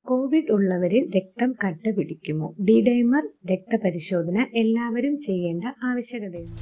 Covid ഉള്ളവരിൽ രക്തം കട്ട പിടിക്കുമോ D-dimer രക്തപരിശോധന എല്ലാവരും ചെയ്യേണ്ട ആവശ്യകതയുണ്ട്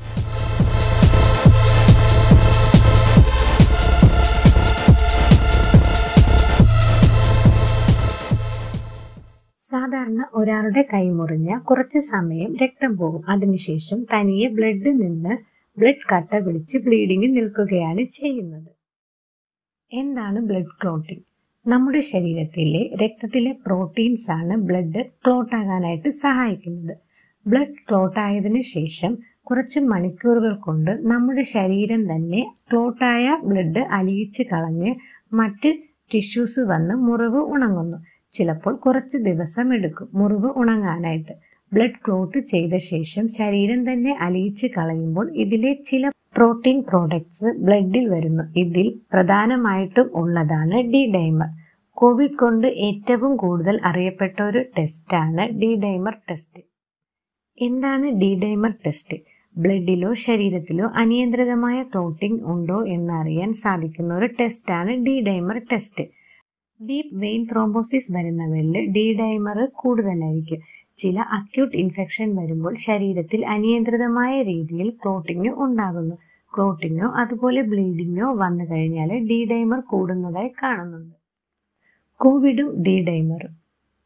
സാധാരണ ഒരാളുടെ കൈ മുറിഞ്ഞ കുറച്ച് സമയം രക്തം പോകും അതിനുശേഷം തനിയെ ബ്ലഡ് നിന്ന് ബ്ലഡ് കട്ട പിടിച്ച് ബ്ലീഡിംഗ് നിൽക്കുകയാണ് ചെയ്യുന്നത് എന്താണ് ബ്ലഡ് ക്ലോട്ടിംഗ് നമ്മുടെ ശരീരത്തിലെ രക്തത്തിലെ പ്രോട്ടീൻസ് ആണ് ബ്ലഡ് ക്ലോട്ട് ആകാനായിട്ട് സഹായിക്കുന്നത് ബ്ലഡ് ക്ലോട്ട് ആയതിനു ശേഷം കുറച്ച് മണിക്കൂറുകൾ കൊണ്ട് നമ്മുടെ ശരീരം തന്നെ ക്ലോട്ടായ ബ്ലഡ് അലിയിച്ച് കളഞ്ഞ് മറ്റ് ടിഷ്യൂസ് വന്ന് മുറിവ് ഉണങ്ങുന്നു ചിലപ്പോൾ കുറച്ച് ദിവസം എടുക്കും മുറിവ് ഉണങ്ങാനായിട്ട് ബ്ലഡ് ക്ലോട്ട് ചെയ്ത ശേഷം ശരീരം തന്നെ അലിയിച്ച് കളയുമ്പോൾ ഇതിലെ ചില പ്രോട്ടീൻ പ്രോഡക്ട്സ് ബ്ലഡിൽ വരുന്നു ഇതിൽ പ്രധാനമായിട്ടും ഉള്ളതാണ് ഡി ഡൈമർ കോവിഡ് കൊണ്ട് ഏറ്റവും കൂടുതൽ അറിയപ്പെട്ട ഒരു ടെസ്റ്റാണ് ഡി ഡൈമർ ടെസ്റ്റ് എന്താണ് ഡി ഡൈമർ ടെസ്റ്റ് ബ്ലഡിലോ ശരീരത്തിലോ അനിയന്ത്രിതമായ ക്ലോട്ടിംഗ് ഉണ്ടോ എന്നറിയാൻ സാധിക്കുന്ന ഒരു ടെസ്റ്റാണ് D dimer test deep vein thrombosis വരുന്നവരിൽ ഡി ഡൈമർ കൂടുതലായിരിക്കും ചില അക്യൂട്ട് ഇൻഫെക്ഷൻ വരുമ്പോൾ ശരീരത്തിൽ അനിയന്ത്രിതമായ രീതിയിൽ ക്ലോട്ടിങ് ഉണ്ടാകുന്നു ക്ലോട്ടിങ്ങോ അതുപോലെ ബ്ലീഡിങ്ങോ വന്നു കഴിഞ്ഞാൽ ഡി ഡൈമർ കൂടുന്നതായി കാണുന്നുണ്ട് കോവിഡും ഡി ഡൈമറും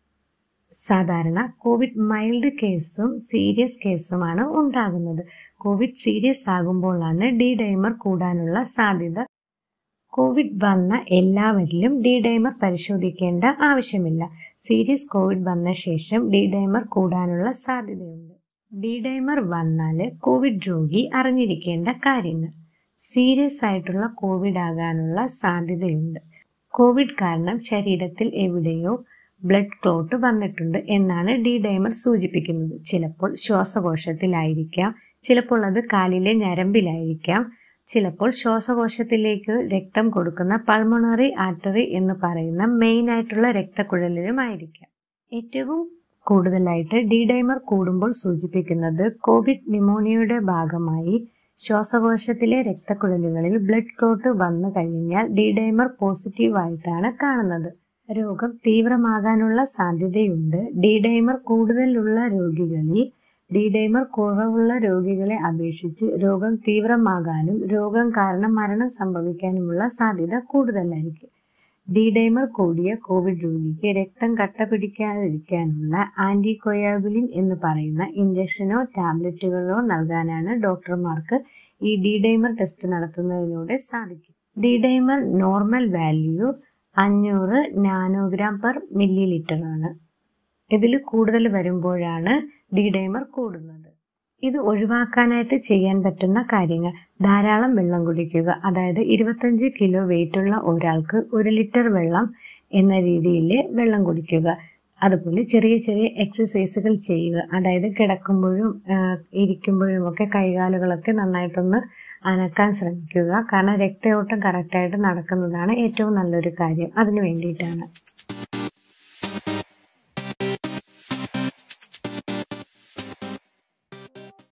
സാധാരണ കോവിഡ് മൈൽഡ് കേസും സീരിയസ് കേസുമാണ് ഉണ്ടാകുന്നത് കോവിഡ് സീരിയസ് ആകുമ്പോഴാണ് ഡി ഡൈമർ കൂടാനുള്ള സാധ്യത കോവിഡ് വന്ന എല്ലാവരിലും ഡി ഡൈമർ പരിശോധിക്കേണ്ട ആവശ്യമില്ല സീരിയസ് കോവിഡ് വന്ന ശേഷം ഡി ഡൈമർ കൂടാനുള്ള സാധ്യതയുണ്ട് ഡി ഡൈമർ വന്നാൽ കോവിഡ് രോഗി അറിഞ്ഞിരിക്കേണ്ട കാര്യങ്ങൾ സീരിയസ് ആയിട്ടുള്ള കോവിഡ് ആകാനുള്ള സാധ്യതയുണ്ട് കോവിഡ് കാരണം ശരീരത്തിൽ എവിടെയോ ബ്ലഡ് ക്ലോട്ട് വന്നിട്ടുണ്ട് എന്നാണ് ഡി ഡൈമർ സൂചിപ്പിക്കുന്നത് ചിലപ്പോൾ ശ്വാസകോശത്തിലായിരിക്കാം ചിലപ്പോൾ അത് കാലിലെ ഞരമ്പിലായിരിക്കാം ചിലപ്പോൾ ശ്വാസകോശത്തിലേക്ക് രക്തം കൊടുക്കുന്ന പൾമണറി ആർട്ടറി എന്ന് പറയുന്ന മെയിൻ ആയിട്ടുള്ള രക്തക്കുഴലിലുമായിരിക്കാം ഏറ്റവും കൂടുതലായിട്ട് ഡി ഡൈമർ കൂടുമ്പോൾ സൂചിപ്പിക്കുന്നത് കോവിഡ് ന്യൂമോണിയയുടെ ഭാഗമായി ശ്വാസകോശത്തിലെ രക്തക്കുഴലുകളിൽ ബ്ലഡ് ക്ലോട്ട് വന്നു കഴിഞ്ഞാൽ ഡി ഡൈമർ പോസിറ്റീവായിട്ടാണ് കാണുന്നത് രോഗം തീവ്രമാകാനുള്ള സാധ്യതയുണ്ട് ഡി ഡൈമർ കൂടുതലുള്ള രോഗികളിൽ ഡി ഡൈമർ കുറവുള്ള രോഗികളെ അപേക്ഷിച്ച് രോഗം തീവ്രമാകാനും രോഗം കാരണം മരണം സംഭവിക്കാനുമുള്ള സാധ്യത കൂടുതലായിരിക്കും ഡി ഡൈമർ കൂടിയ കോവിഡ് രോഗിക്ക് രക്തം കട്ട പിടിക്കാതിരിക്കാനുള്ള ആന്റികൊയാഗുലിൻ എന്ന് പറയുന്ന ഇഞ്ചക്ഷനോ ടാബ്ലറ്റുകളോ നൽകാനാണ് ഡോക്ടർമാർക്ക് ഈ ഡി ഡൈമർ ടെസ്റ്റ് നടത്തുന്നതിലൂടെ സാധിക്കും ഡി ഡൈമർ നോർമൽ വാല്യൂ അഞ്ഞൂറ് നാനോഗ്രാം പെർ മില്ലി ലിറ്റർ ആണ് ഇതിൽ കൂടുതൽ വരുമ്പോഴാണ് ഡി ഡൈമർ കൂടുന്നത് ഇത് ഒഴിവാക്കാനായിട്ട് ചെയ്യാൻ പറ്റുന്ന കാര്യങ്ങൾ ധാരാളം വെള്ളം കുടിക്കുക അതായത് ഇരുപത്തഞ്ച് കിലോ വെയിറ്റുള്ള ഒരാൾക്ക് ഒരു ലിറ്റർ വെള്ളം എന്ന രീതിയിൽ വെള്ളം കുടിക്കുക അതുപോലെ ചെറിയ ചെറിയ എക്സസൈസുകൾ ചെയ്യുക അതായത് കിടക്കുമ്പോഴും ഇരിക്കുമ്പോഴും ഒക്കെ കൈകാലുകളൊക്കെ നന്നായിട്ടൊന്ന് അനക്കാൻ ശ്രമിക്കുക കാരണം രക്തയോട്ടം കറക്റ്റായിട്ട് നടക്കുന്നതാണ് ഏറ്റവും നല്ലൊരു കാര്യം അതിനു വേണ്ടിയിട്ടാണ്